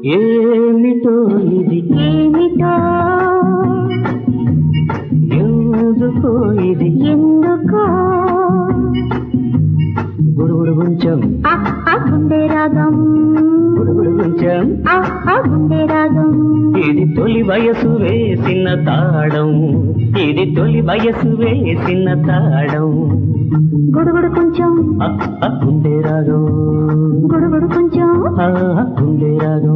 ఏమిటో ఇది ఏమిటో ఎందుకో ఇది ఎందుకో గుడుగుడు కొంచెం ఆ ఆ గుండె రాగం గుడుగుడు కొంచెం ఆ ఆ గుండె రాగం ఇది తొలి వయసు వేసిన తాళం ఇది తొలి వయసు వేసిన తాళం గుడుగుడు కొంచెం ఆ, ఆ గుండె రాగం గుడుగుడు కొంచెం ఆ, ఆ గుండె రాగం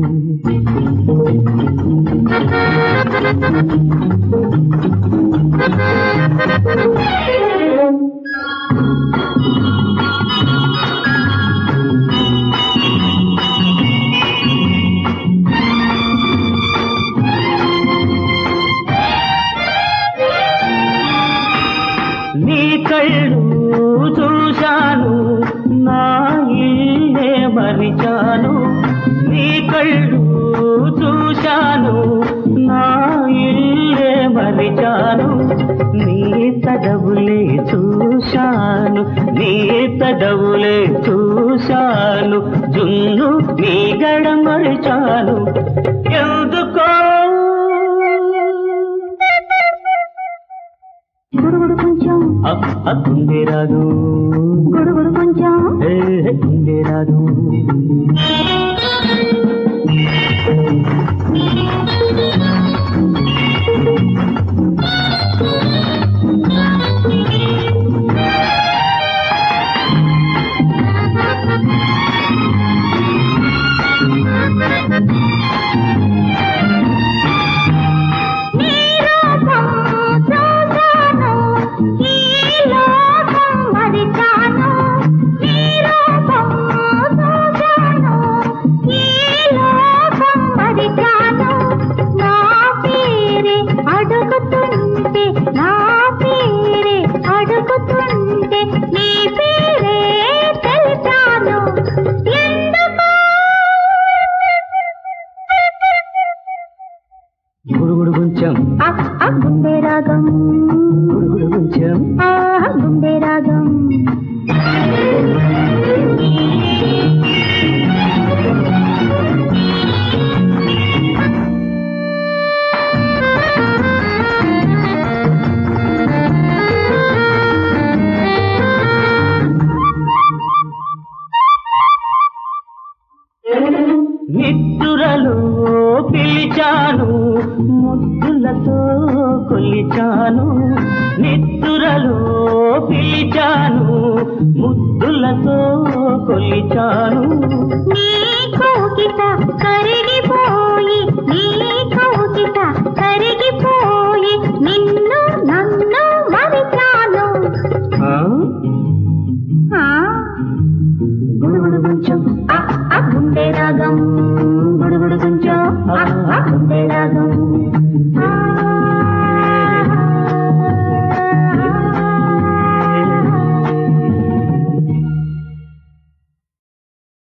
నీ కళ్ళు చూశాను నా ఇల్లే మరిచాను నీ కళ్ళు చూశాను నా ఇల్లే మరిచాను నీ తడవులే చూశాను నీ తడవులే చూశాను జున్ను నీ గడ మరిచాను ఎందుకో గుడుగుడు కొంచెం అ గుండె రాదు గుడుగుడు కొంచెం ఏ గుండె రాదు నీ రూపం చూశాను ఈ లోకం మరిచాను నీ రూపం చూశాను ఈ లోకం మరిచాను నా పేరే అడుగుతుంటే నా పేరే అడుగుతుంటే నీ పేరే తెలిసాను ఎందుకు గుడుగుడు కొంచెం ఆ ఆ గుండె రాగం గుడుగుడు కొంచెం ఆ గుండె రాగం నిద్దురలో పిలిచాను ముద్దులతో కొలిచాను నిద్దురలో పిలిచాను ముద్దులతో కొలిచాను నీ కోకిట కరిగిపోయి